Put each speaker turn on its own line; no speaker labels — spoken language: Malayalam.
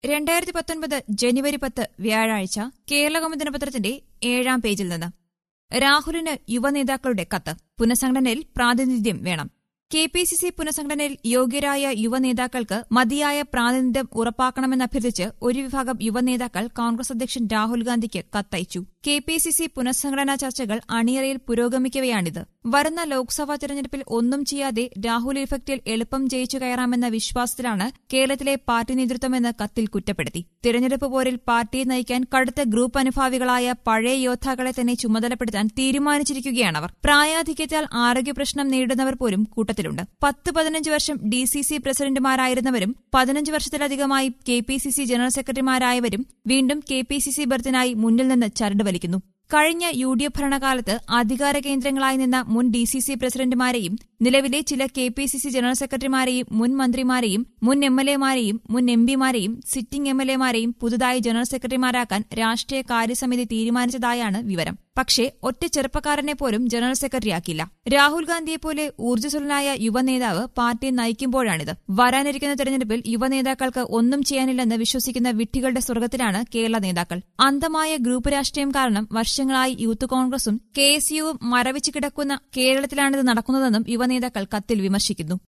രണ്ടായിരത്തി പത്തൊൻപത് ജനുവരി പത്ത് വ്യാഴാഴ്ച കേരളകൗമുദി ദിനപത്രത്തിന്റെ ഏഴാം പേജിൽ നിന്ന് രാഹുലിന് യുവനേതാക്കളുടെ കത്ത് പുനഃസംഘടനയിൽ പ്രാതിനിധ്യം വേണം കെ പി സി സി പുനഃസംഘടനയിൽ യോഗ്യരായ യുവനേതാക്കൾക്ക് മതിയായ പ്രാതിനിധ്യം ഉറപ്പാക്കണമെന്നഭ്യർത്ഥിച്ച് ഒരു വിഭാഗം യുവനേതാക്കൾ കോൺഗ്രസ് അധ്യക്ഷൻ രാഹുൽ ഗാന്ധിക്ക് കത്തയച്ചു കെ പി സി സി പുനഃസംഘടനാ ചർച്ചകൾ അണിയറയിൽ പുരോഗമിക്കവെയാണിത് വരുന്ന ലോക്സഭാ തെരഞ്ഞെടുപ്പിൽ ഒന്നും ചെയ്യാതെ രാഹുൽ ഇഫക്റ്റിൽ എളുപ്പം ജയിച്ചു കയറാമെന്ന വിശ്വാസത്തിലാണ് കേരളത്തിലെ പാർട്ടി നേതൃത്വമെന്ന് കത്തിൽ കുറ്റപ്പെടുത്തി തിരഞ്ഞെടുപ്പ് പോരിൽ പാർട്ടിയെ നയിക്കാൻ കടുത്ത ഗ്രൂപ്പ് അനുഭാവികളായ പഴയ യോദ്ധാക്കളെ തന്നെ ചുമതലപ്പെടുത്താൻ തീരുമാനിച്ചിരിക്കുകയാണവർ പ്രായാധിക്യത്താൽ ആരോഗ്യപ്രശ്നം നേരിടുന്നവർ പോലും കൂട്ടത്തിലുണ്ട് പത്ത് പതിനഞ്ച് വർഷം ഡി സി സി പ്രസിഡന്റുമാരായിരുന്നവരും പതിനഞ്ച് വർഷത്തിലധികമായി K P C C general സെക്രട്ടറിമാരായവരും വീണ്ടും കെ പി സി സി ബർത്തിനായി മുന്നിൽ നിന്ന് ചരട് വലിക്കുന്നു കഴിഞ്ഞ യു ഡി എഫ് ഭരണകാലത്ത് അധികാര കേന്ദ്രങ്ങളായി നിന്ന മുൻ ഡി സി സി പ്രസിഡന്റുമാരെയും നിലവിലെ ചില K P C C general സെക്രട്ടറിമാരെയും മുൻ മന്ത്രിമാരെയും മുൻ എം എൽ എമാരെയും മുൻ എം പിമാരെയും സിറ്റിംഗ് എം എൽ എമാരെയും പുതുതായി ജനറൽ സെക്രട്ടറിമാരാക്കാൻ രാഷ്ട്രീയ കാര്യസമിതി തീരുമാനിച്ചതായാണ് വിവരം പക്ഷേ ഒറ്റ ചെറുപ്പക്കാരനെ പോലും ജനറൽ സെക്രട്ടറിയാക്കില്ല രാഹുൽ ഗാന്ധിയെപ്പോലെ ഊർജ്ജസ്വലനായ യുവനേതാവ് പാർട്ടിയെ നയിക്കുമ്പോഴാണിത് വരാനിരിക്കുന്ന തെരഞ്ഞെടുപ്പിൽ യുവനേതാക്കൾക്ക് ഒന്നും ചെയ്യാനില്ലെന്ന് വിശ്വസിക്കുന്ന വിഡ്ഢികളുടെ സ്വർഗത്തിലാണ് കേരള നേതാക്കൾ അന്ധമായ ഗ്രൂപ്പ് രാഷ്ട്രീയം കാരണം വർഷങ്ങളായി യൂത്ത് കോൺഗ്രസും കെ എസ് യുവും മരവിച്ചു കിടക്കുന്ന കേരളത്തിലാണിത് നടക്കുന്നതെന്നും യുവനേതാക്കൾ കത്തിൽ വിമർശിക്കുന്നു